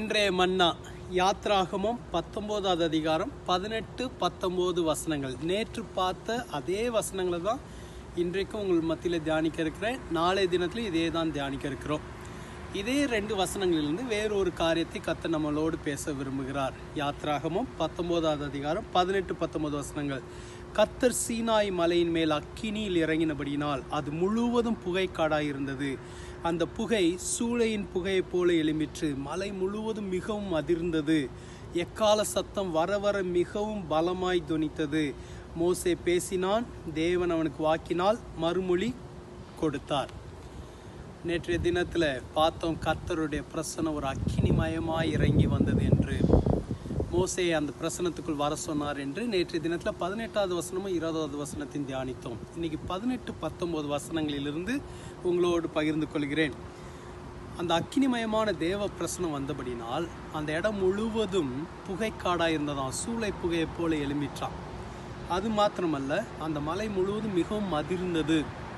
இன்றைய மன்னா யாத்ராகமம் பத்தொம்போதாவது அதிகாரம் பதினெட்டு பத்தொம்போது வசனங்கள் நேற்று பார்த்த அதே வசனங்களை தான் இன்றைக்கும் உங்கள் மத்தியில் தியானிக்க இருக்கிறேன் நாளைய தினத்தில் இதே தான் தியானிக்க இருக்கிறோம் இதே ரெண்டு வசனங்களிலிருந்து வேறொரு காரியத்தை கத்த நம்மளோடு பேச விரும்புகிறார் யாத்ராகமம் பத்தொம்போதாவது அதிகாரம் பதினெட்டு பத்தொன்பது வசனங்கள் கத்தர் சீனாய் மலையின் மேல் அக்கினியில் இறங்கினபடியினால் அது முழுவதும் புகைக்காடாய் இருந்தது அந்த புகை சூளையின் புகையைப் போல எழும்பிற்று மலை முழுவதும் மிகவும் அதிர்ந்தது எக்கால சத்தம் வர வர மிகவும் பலமாய் தொனித்தது மோசே பேசினான் தேவன் அவனுக்கு வாக்கினால் மறுமொழி கொடுத்தார் நேற்றைய தினத்தில் பார்த்தோம் கர்த்தருடைய பிரசனம் ஒரு அக்கினிமயமாய் இறங்கி வந்தது என்று மோசே அந்த பிரசனத்துக்குள் வர சொன்னார் என்று நேற்றைய தினத்தில் பதினெட்டாவது வசனமும் இருபதாவது வசனத்தையும் தியானித்தோம் இன்னைக்கு பதினெட்டு பத்தொன்பது வசனங்களிலிருந்து உங்களோடு பகிர்ந்து கொள்கிறேன் அந்த அக்கினிமயமான தேவ பிரசனம் வந்தபடினால் அந்த இடம் முழுவதும் புகைக்காடாக இருந்ததாம் சூளை புகையைப் போல எழும்பிற்றான் அது மாத்திரமல்ல அந்த மலை முழுவதும் மிகவும் அதிர்ந்தது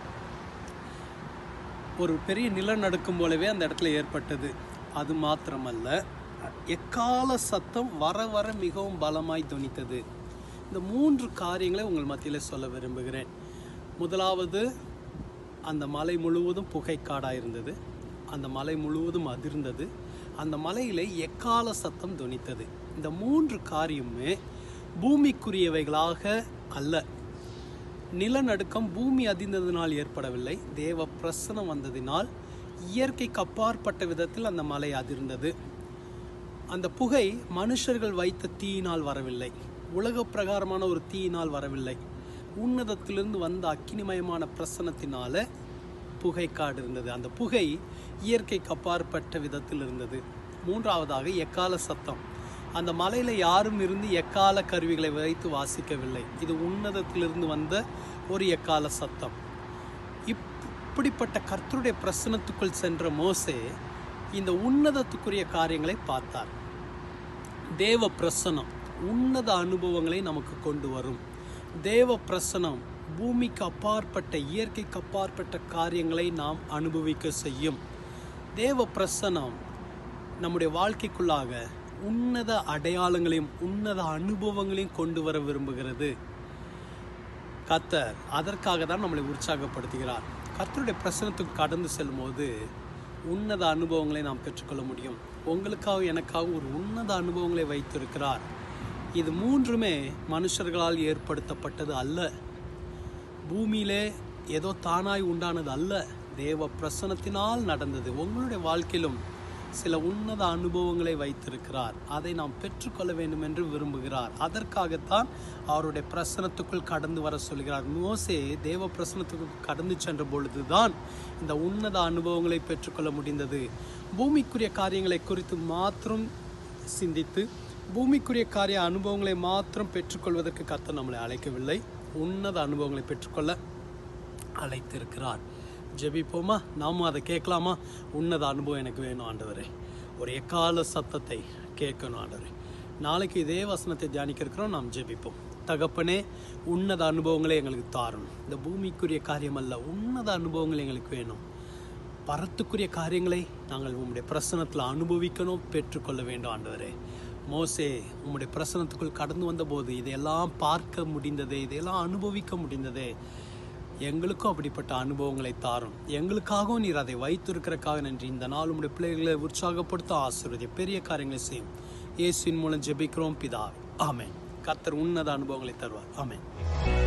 ஒரு பெரிய நிலநடுக்கம் போலவே அந்த இடத்துல ஏற்பட்டது அது மாத்திரமல்ல எக்கால சத்தம் வர வர மிகவும் பலமாய் தொனித்தது இந்த மூன்று காரியங்களை உங்கள் மத்தியில் சொல்ல விரும்புகிறேன் முதலாவது அந்த மலை முழுவதும் புகைக்காடாக இருந்தது அந்த மலை முழுவதும் அதிர்ந்தது அந்த மலையில் எக்கால சத்தம் தொனித்தது இந்த மூன்று காரியமுமே பூமிக்குரியவைகளாக அல்ல நிலநடுக்கம் பூமி அதிர்ந்ததினால் ஏற்படவில்லை தேவ பிரசனம் வந்ததினால் இயற்கைக்கு அப்பாற்பட்ட விதத்தில் அந்த மலை அதிர்ந்தது அந்த புகை மனுஷர்கள் வைத்த தீயினால் வரவில்லை உலக பிரகாரமான ஒரு தீயினால் வரவில்லை உன்னதத்திலிருந்து வந்த அக்கினிமயமான பிரசனத்தினால புகைக்காடு இருந்தது அந்த புகை இயற்கைக்கு அப்பாற்பட்ட விதத்தில் இருந்தது மூன்றாவதாக எக்கால சத்தம் அந்த மலையில் யாரும் இருந்து எக்கால கருவிகளை வைத்து வாசிக்கவில்லை இது உன்னதத்திலிருந்து வந்த ஒரு எக்கால சத்தம் இப்படிப்பட்ட கர்த்தருடைய பிரசனத்துக்குள் சென்ற மோசே இந்த உன்னதத்துக்குரிய காரியங்களை பார்த்தார் தேவ பிரசனம் உன்னத அனுபவங்களை நமக்கு கொண்டு வரும் தேவ பிரசனம் பூமிக்கு அப்பாற்பட்ட இயற்கைக்கு அப்பாற்பட்ட காரியங்களை நாம் அனுபவிக்க செய்யும் தேவ பிரசனம் நம்முடைய வாழ்க்கைக்குள்ளாக உன்னத அடையாளங்களையும் உன்னத அனுபவங்களையும் கொண்டு வர விரும்புகிறது கத்தர் அதற்காக தான் நம்மளை உற்சாகப்படுத்துகிறார் கர்த்தருடைய பிரசனத்துக்கு கடந்து செல்லும்போது உன்னத அனுபவங்களை நாம் பெற்றுக்கொள்ள முடியும் உங்களுக்காக எனக்காக ஒரு உன்னத அனுபவங்களை வைத்திருக்கிறார் இது மூன்றுமே மனுஷர்களால் ஏற்படுத்தப்பட்டது அல்ல பூமியிலே ஏதோ தானாய் உண்டானது அல்ல தேவ பிரசனத்தினால் நடந்தது உங்களுடைய வாழ்க்கையிலும் சில உன்னத அனுபவங்களை வைத்திருக்கிறார் அதை நாம் பெற்றுக்கொள்ள வேண்டும் என்று விரும்புகிறார் அதற்காகத்தான் அவருடைய பிரசனத்துக்குள் கடந்து வர சொல்கிறார் மோசே தேவ பிரசனத்துக்குள் கடந்து சென்ற பொழுதுதான் இந்த உன்னத அனுபவங்களை பெற்றுக்கொள்ள முடிந்தது பூமிக்குரிய காரியங்களை குறித்து மாத்திரம் சிந்தித்து பூமிக்குரிய காரிய அனுபவங்களை மாத்திரம் பெற்றுக்கொள்வதற்கு கத்த நம்மளை அழைக்கவில்லை உன்னத அனுபவங்களை பெற்றுக்கொள்ள அழைத்திருக்கிறார் ஜெபிப்போமா நாமும் அதை கேட்கலாமா உன்னத அனுபவம் எனக்கு வேணும் ஆண்டவரே ஒரு எக்கால சத்தத்தை கேட்கணும் ஆண்டவரே நாளைக்கு இதே வசனத்தை தியானிக்க இருக்கிறோம் நாம் ஜெபிப்போம் தகப்பனே உன்னத அனுபவங்களை எங்களுக்கு தாரணும் இந்த பூமிக்குரிய காரியம் அல்ல உன்னத அனுபவங்கள் எங்களுக்கு வேணும் பரத்துக்குரிய காரியங்களை நாங்கள் உம்முடைய பிரசனத்தில் அனுபவிக்கணும் பெற்றுக்கொள்ள வேண்டும் ஆண்டவரே மோசே உம்முடைய பிரசனத்துக்குள் கடந்து வந்தபோது இதையெல்லாம் பார்க்க முடிந்ததே இதையெல்லாம் அனுபவிக்க முடிந்ததே எங்களுக்கும் அப்படிப்பட்ட அனுபவங்களை தாரும் எங்களுக்காகவும் நீர் அதை வைத்திருக்கிறக்காக நன்றி இந்த நாள் உடைய பிள்ளைகளை உற்சாகப்படுத்த ஆசீர்வதி பெரிய காரியங்களை செய்யும் இயேசுவின் மூலம் ஜெபிக்கிறோம் பிதா ஆமென் கத்தர் உன்னத அனுபவங்களை தருவார் ஆமென்